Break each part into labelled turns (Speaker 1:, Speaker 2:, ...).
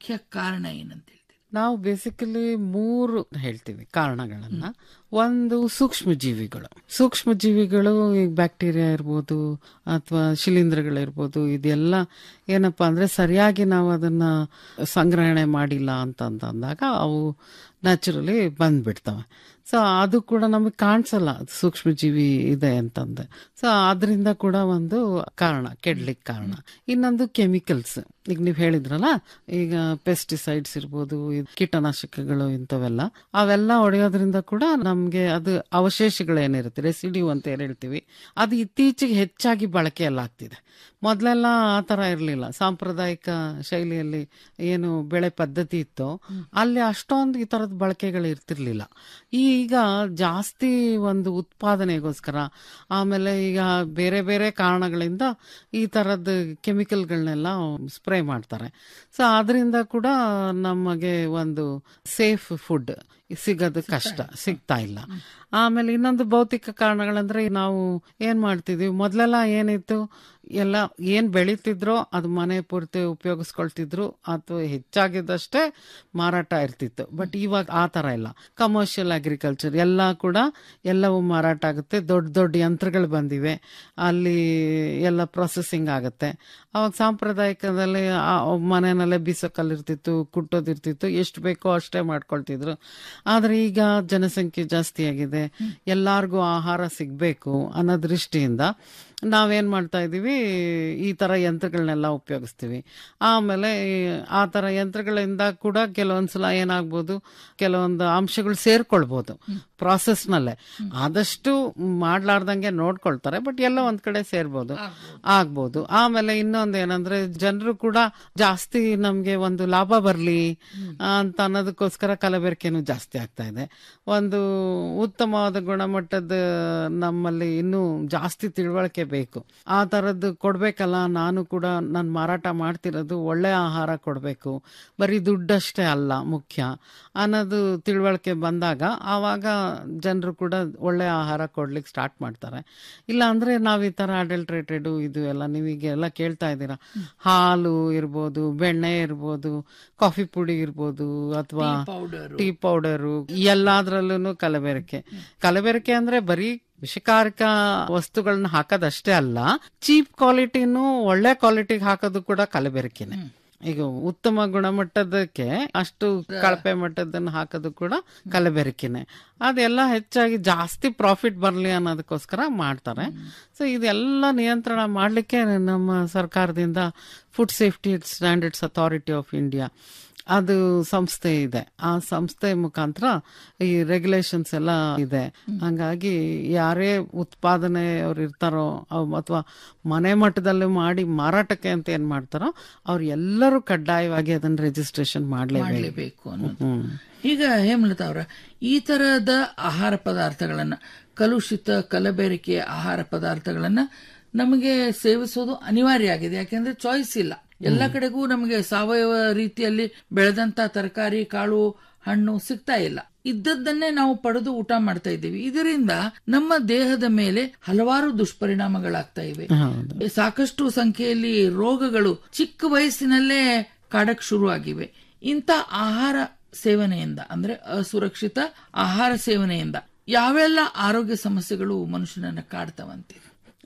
Speaker 1: ಮುಖ್ಯ ಕಾರಣ ಏನಂತ ಹೇಳ್ತೀರಿ
Speaker 2: ನಾವು ಬೇಸಿಕಲಿ ಮೂರು ಹೇಳ್ತೀವಿ ಕಾರಣಗಳನ್ನ ಒಂದು ಸೂಕ್ಷ್ಮ ಜೀವಿಗಳು ಸೂಕ್ಷ್ಮ ಜೀವಿಗಳು ಈಗ ಬ್ಯಾಕ್ಟೀರಿಯಾ ಇರ್ಬೋದು ಅಥವಾ ಶಿಲೀಂಧ್ರಗಳಿರ್ಬೋದು ಇದೆಲ್ಲ ಏನಪ್ಪಾ ಅಂದ್ರೆ ಸರಿಯಾಗಿ ನಾವು ಅದನ್ನ ಸಂಗ್ರಹಣೆ ಮಾಡಿಲ್ಲ ಅಂತಂದಾಗ ಅವು ನ್ಯಾಚುರಲಿ ಬಂದ್ಬಿಡ್ತವೆ ಸೊ ಅದು ಕೂಡ ನಮಗೆ ಕಾಣಿಸಲ್ಲ ಅದು ಸೂಕ್ಷ್ಮ ಜೀವಿ ಇದೆ ಅಂತಂದೆ ಸೊ ಅದರಿಂದ ಕೂಡ ಒಂದು ಕಾರಣ ಕೆಡ್ಲಿಕ್ಕೆ ಕಾರಣ ಇನ್ನೊಂದು ಕೆಮಿಕಲ್ಸ್ ಈಗ ನೀವು ಹೇಳಿದ್ರಲ್ಲ ಈಗ ಪೆಸ್ಟಿಸೈಡ್ಸ್ ಇರ್ಬೋದು ಇದ್ ಕೀಟನಾಶಕಗಳು ಇಂಥವೆಲ್ಲ ಅವೆಲ್ಲ ಹೊಡೆಯೋದ್ರಿಂದ ಕೂಡ ನಮ್ಗೆ ಅದು ಅವಶೇಷಗಳೇನಿರುತ್ತೆ ರೆಸಿಡ್ಯೂ ಅಂತ ಏನ್ ಹೇಳ್ತೀವಿ ಅದು ಇತ್ತೀಚೆಗೆ ಹೆಚ್ಚಾಗಿ ಬಳಕೆಯಲ್ಲ ಆಗ್ತಿದೆ ಮೊದಲೆಲ್ಲ ಆ ತರ ಇರಲಿಲ್ಲ ಸಾಂಪ್ರದಾಯಿಕ ಶೈಲಿಯಲ್ಲಿ ಏನು ಬೆಳೆ ಪದ್ಧತಿ ಇತ್ತು ಅಲ್ಲಿ ಅಷ್ಟೊಂದು ಈ ತರದ ಬಳಕೆಗಳು ಇರ್ತಿರ್ಲಿಲ್ಲ ಈಗ ಜಾಸ್ತಿ ಒಂದು ಉತ್ಪಾದನೆಗೋಸ್ಕರ ಆಮೇಲೆ ಈಗ ಬೇರೆ ಬೇರೆ ಕಾರಣಗಳಿಂದ ಈ ತರದ ಕೆಮಿಕಲ್ಗಳನ್ನೆಲ್ಲ ಸ್ಪ್ರೇ ಮಾಡ್ತಾರೆ ಸೊ ಅದರಿಂದ ಕೂಡ ನಮಗೆ ಒಂದು ಸೇಫ್ ಫುಡ್ ಸಿಗೋದು ಕಷ್ಟ ಸಿಗ್ತಾ ಇಲ್ಲ ಆಮೇಲೆ ಇನ್ನೊಂದು ಭೌತಿಕ ಕಾರಣಗಳಂದ್ರೆ ನಾವು ಏನ್ ಮಾಡ್ತಿದ್ವಿ ಮೊದ್ಲೆಲ್ಲ ಏನಿತ್ತು ಎಲ್ಲ ಏನ್ ಬೆಳೀತಿದ್ರೋ ಅದು ಮನೆ ಪೂರ್ತಿ ಉಪಯೋಗಿಸ್ಕೊಳ್ತಿದ್ರು ಅಥವಾ ಹೆಚ್ಚಾಗಿದ್ದಷ್ಟೇ ಮಾರಾಟ ಇರ್ತಿತ್ತು ಬಟ್ ಇವಾಗ ಆ ತರ ಇಲ್ಲ ಕಮರ್ಷಿಯಲ್ ಅಗ್ರಿಕಲ್ಚರ್ ಎಲ್ಲ ಕೂಡ ಎಲ್ಲವೂ ಮಾರಾಟ ಆಗುತ್ತೆ ದೊಡ್ಡ ದೊಡ್ಡ ಯಂತ್ರಗಳು ಬಂದಿವೆ ಅಲ್ಲಿ ಎಲ್ಲ ಪ್ರೊಸೆಸಿಂಗ್ ಆಗುತ್ತೆ ಅವಾಗ ಸಾಂಪ್ರದಾಯಿಕದಲ್ಲಿ ಆ ಮನೆಯಲ್ಲೇ ಬೀಸಕಲ್ಲಿರ್ತಿತ್ತು ಕುಟ್ಟೋದಿರ್ತಿತ್ತು ಎಷ್ಟು ಬೇಕೋ ಅಷ್ಟೇ ಮಾಡ್ಕೊಳ್ತಿದ್ರು ಆದ್ರೆ ಈಗ ಜನಸಂಖ್ಯೆ ಜಾಸ್ತಿ ಆಗಿದೆ ಎಲ್ಲಾರ್ಗೂ ಆಹಾರ ಸಿಗ್ಬೇಕು ಅನ್ನೋ ದೃಷ್ಟಿಯಿಂದ ನಾವೇನ್ ಮಾಡ್ತಾ ಇದೀವಿ ಈ ತರ ಯಂತ್ರಗಳನ್ನೆಲ್ಲ ಉಪಯೋಗಿಸ್ತೀವಿ ಆಮೇಲೆ ಆ ತರ ಯಂತ್ರಗಳಿಂದ ಕೂಡ ಕೆಲವೊಂದ್ಸಲ ಏನಾಗ್ಬೋದು ಕೆಲವೊಂದು ಅಂಶಗಳು ಸೇರ್ಕೊಳ್ಬೋದು ಪ್ರಾಸೆಸ್ನಲ್ಲೇ ಆದಷ್ಟು ಮಾಡ್ಲಾರ್ದಂಗೆ ನೋಡ್ಕೊಳ್ತಾರೆ ಬಟ್ ಎಲ್ಲ ಒಂದ್ ಕಡೆ ಸೇರ್ಬೋದು ಆಗ್ಬೋದು ಆಮೇಲೆ ಇನ್ನೊಂದು ಏನಂದ್ರೆ ಜನರು ಕೂಡ ಜಾಸ್ತಿ ನಮ್ಗೆ ಒಂದು ಲಾಭ ಬರ್ಲಿ ಅಂತ ಅನ್ನೋದಕ್ಕೋಸ್ಕರ ಕಲಬೆರಕೆನೂ ಜಾಸ್ತಿ ಆಗ್ತಾ ಇದೆ ಒಂದು ಉತ್ತಮವಾದ ಗುಣಮಟ್ಟದ ನಮ್ಮಲ್ಲಿ ಇನ್ನೂ ಜಾಸ್ತಿ ತಿಳುವಳಿಕೆ ಬೇಕು ಆ ತರದ್ದು ಕೊಡ್ಬೇಕಲ್ಲ ನಾನು ಕೂಡ ನಾನು ಮಾರಾಟ ಮಾಡ್ತಿರೋದು ಒಳ್ಳೆ ಆಹಾರ ಕೊಡ್ಬೇಕು ಬರೀ ದುಡ್ಡಷ್ಟೇ ಅಲ್ಲ ಮುಖ್ಯ ಅನ್ನೋದು ತಿಳುವಳಿಕೆ ಬಂದಾಗ ಆವಾಗ ಜನರು ಕೂಡ ಒಳ್ಳೆ ಆಹಾರ ಕೊಡ್ಲಿಕ್ಕೆ ಸ್ಟಾರ್ಟ್ ಮಾಡ್ತಾರೆ ಇಲ್ಲ ಅಂದ್ರೆ ನಾವ್ ಈ ತರ ಅಡಲ್ಟ್ರೇಟೆಡ್ ಇದು ಎಲ್ಲ ನೀವೀಗೆಲ್ಲ ಕೇಳ್ತಾ ಇದ್ದೀರಾ ಹಾಲು ಇರ್ಬೋದು ಬೆಣ್ಣೆ ಇರ್ಬೋದು ಕಾಫಿ ಪುಡಿ ಇರ್ಬೋದು ಅಥವಾ
Speaker 1: ಪೌಡರ್
Speaker 2: ಟೀ ಪೌಡರು ಎಲ್ಲಾದ್ರಲ್ಲೂ ಕಲಬೆರಕೆ ಕಲಬೆರಕೆ ಅಂದ್ರೆ ಬರೀ ವಿಷಕಾರಕ ವಸ್ತುಗಳನ್ನ ಹಾಕೋದಷ್ಟೇ ಅಲ್ಲ ಚೀಪ್ ಕ್ವಾಲಿಟಿನೂ ಒಳ್ಳೆ ಕ್ವಾಲಿಟಿಗೆ ಹಾಕೋದು ಕೂಡ ಕಲಬೆರಕೆನೆ ಈಗ ಉತ್ತಮ ಗುಣಮಟ್ಟದಕ್ಕೆ ಅಷ್ಟು ಕಳಪೆ ಮಟ್ಟದನ್ನ ಹಾಕೋದು ಕೂಡ ಕಲಬೆರಕೆನೆ ಅದೆಲ್ಲ ಹೆಚ್ಚಾಗಿ ಜಾಸ್ತಿ ಪ್ರಾಫಿಟ್ ಬರಲಿ ಅನ್ನೋದಕ್ಕೋಸ್ಕರ ಮಾಡ್ತಾರೆ ಸೊ ಇದೆಲ್ಲ ನಿಯಂತ್ರಣ ಮಾಡಲಿಕ್ಕೆ ನಮ್ಮ ಸರ್ಕಾರದಿಂದ food safety standards authority of India ಅದು ಸಂಸ್ಥೆ ಇದೆ ಆ ಸಂಸ್ಥೆ ಮುಖಾಂತರ ಈ ರೆಗ್ಯುಲೇಷನ್ಸ್ ಎಲ್ಲ ಇದೆ ಹಂಗಾಗಿ ಯಾರೇ ಉತ್ಪಾದನೆ ಅವ್ರು ಇರ್ತಾರೋ ಅಥವಾ ಮನೆ ಮಟ್ಟದಲ್ಲಿ ಮಾಡಿ ಮಾರಾಟಕ್ಕೆ ಅಂತ ಏನ್ ಮಾಡ್ತಾರೋ ಅವ್ರು ಎಲ್ಲರೂ ಕಡ್ಡಾಯವಾಗಿ ಅದನ್ನ ರಿಜಿಸ್ಟ್ರೇಷನ್ ಮಾಡ್ಲೇಬೇಕು
Speaker 1: ಮಾಡಲೇಬೇಕು ಅನ್ನೋದು ಈಗ ಹೇಮಲತಾ ಅವರ ಈ ತರಹದ ಆಹಾರ ಪದಾರ್ಥಗಳನ್ನ ಕಲುಷಿತ ಕಲಬೆರಕೆ ಆಹಾರ ಪದಾರ್ಥಗಳನ್ನ ನಮಗೆ ಸೇವಿಸೋದು ಅನಿವಾರ್ಯ ಆಗಿದೆ ಯಾಕೆಂದ್ರೆ ಚಾಯ್ಸ್ ಇಲ್ಲ ಎಲ್ಲ ಕಡೆಗೂ ನಮಗೆ ಸಾವಯವ ರೀತಿಯಲ್ಲಿ ಬೆಳೆದಂತ ತರಕಾರಿ ಕಾಳು ಹಣ್ಣು ಸಿಗ್ತಾ ಇಲ್ಲ ಇದ್ದದ್ದನ್ನೇ ನಾವು ಪಡೆದು ಊಟ ಮಾಡ್ತಾ ಇದ್ದೀವಿ ಇದರಿಂದ ನಮ್ಮ ದೇಹದ ಮೇಲೆ ಹಲವಾರು ದುಷ್ಪರಿಣಾಮಗಳಾಗ್ತಾ ಇವೆ
Speaker 2: ಹೌದು
Speaker 1: ಸಾಕಷ್ಟು ಸಂಖ್ಯೆಯಲ್ಲಿ ರೋಗಗಳು ಚಿಕ್ಕ ವಯಸ್ಸಿನಲ್ಲೇ ಕಾಡಕ್ ಶುರು ಆಗಿವೆ ಇಂಥ ಆಹಾರ ಸೇವನೆಯಿಂದ ಅಂದ್ರೆ ಅಸುರಕ್ಷಿತ ಆಹಾರ ಸೇವನೆಯಿಂದ ಯಾವೆಲ್ಲ ಆರೋಗ್ಯ ಸಮಸ್ಯೆಗಳು ಮನುಷ್ಯನನ್ನ ಕಾಡ್ತಾವಂತೀರಿ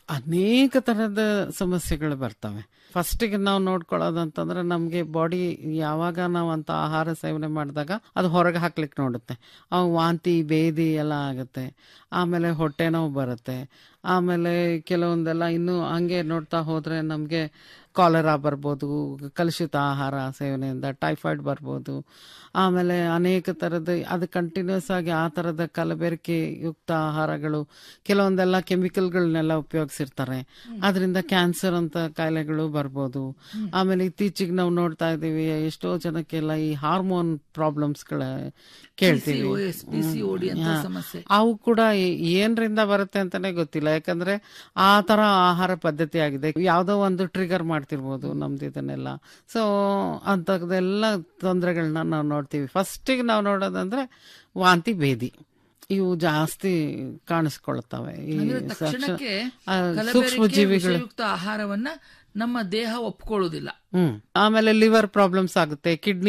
Speaker 2: ಅನೇಕ ತರದ ಸಮಸ್ಯೆಗಳು ಬರ್ತವೆ ಫಸ್ಟಿಗೆ ನಾವು ನೋಡ್ಕೊಳ್ಳೋದಂತಂದ್ರೆ ನಮಗೆ ಬಾಡಿ ಯಾವಾಗ ನಾವು ಅಂತ ಆಹಾರ ಸೇವನೆ ಮಾಡಿದಾಗ ಅದು ಹೊರಗೆ ಹಾಕ್ಲಿಕ್ಕೆ ನೋಡುತ್ತೆ ಅವು ವಾಂತಿ ಬೇದಿ ಎಲ್ಲ ಆಗುತ್ತೆ ಆಮೇಲೆ ಹೊಟ್ಟೆ ನೋವು ಬರುತ್ತೆ ಆಮೇಲೆ ಕೆಲವೊಂದೆಲ್ಲ ಇನ್ನು ಹಂಗೆ ನೋಡ್ತಾ ಹೋದ್ರೆ ನಮಗೆ ಕಾಲರಾ ಬರ್ಬೋದು ಕಲುಷಿತ ಆಹಾರ ಸೇವನೆಯಿಂದ ಟೈಫಾಯ್ಡ್ ಬರ್ಬೋದು ಆಮೇಲೆ ಅನೇಕ ಥರದ ಅದು ಕಂಟಿನ್ಯೂಸ್ ಆಗಿ ಆ ಥರದ ಕಲಬೆರಕೆ ಯುಕ್ತ ಆಹಾರಗಳು ಕೆಲವೊಂದೆಲ್ಲ ಕೆಮಿಕಲ್ಗಳನ್ನೆಲ್ಲ ಉಪಯೋಗಿಸಿರ್ತಾರೆ ಅದರಿಂದ ಕ್ಯಾನ್ಸರ್ ಅಂತ ಕಾಯಿಲೆಗಳು ಬರ್ಬೋದು ಆಮೇಲೆ ಇತ್ತೀಚೆಗೆ ನಾವು ನೋಡ್ತಾ ಇದ್ದೀವಿ ಎಷ್ಟೋ ಜನಕ್ಕೆಲ್ಲ ಈ ಹಾರ್ಮೋನ್ ಪ್ರಾಬ್ಲಮ್ಸ್ಗಳ ಕೇಳ್ತೀವಿ
Speaker 1: ಪಿಸಿಒಡಿ ಅಂತ
Speaker 2: ಹಾ.
Speaker 1: ಸಮಸ್ಯೆ
Speaker 2: ಅವು ಕೂಡ ಏ- ಏನ್ರಿಂದ ಬರುತ್ತೆ ಅಂತಾನೆ ಗೊತ್ತಿಲ್ಲ ಯಾಕಂದ್ರೆ ಆ ತರ ಆಹಾರ ಪದ್ಧತಿ ಆಗಿದೆ ಯಾವ್ದೋ ಒಂದು ಟ್ರಿಗರ್ ಮಾಡ್ತಿರ್ಬೋದು ನಮ್ದು ಇದನ್ನೆಲ್ಲ ಸೊ ಅಂತದೆಲ್ಲ ತೊಂದರೆಗಳನ್ನ ನಾವು ನೋಡ್ತೀವಿ ಫಸ್ಟಿಗೆ ನಾವು ನೋಡೋದಂದ್ರೆ ವಾಂತಿ ಭೇದಿ ಇವು ಜಾಸ್ತಿ ಕಾಣಿಸ್ಕೊಳ್ತವೆ ಈ
Speaker 1: ಅಂದ್ರೆ
Speaker 2: ಸಕ್ಷ-
Speaker 1: ತಕ್ಷಣಕ್ಕೆ
Speaker 2: ಆ,
Speaker 1: ಕಲಬೆರಕೆ
Speaker 2: ಸೂಕ್ಷ್ಮ ಜೀವಿಗಳು
Speaker 1: ವಿಷಯುಕ್ತ ಆಹಾರವನ್ನ ನಮ್ಮ ದೇಹ ಒಪ್ಕೊಳ್ಳೋದಿಲ್ಲ
Speaker 2: ಹ್ಮ್ ಆಮೇಲೆ ಲಿವರ್ ಪ್ರಾಬ್ಲಮ್ಸ್ ಆಗುತ್ತೆ ಕಿಡ್ನಿ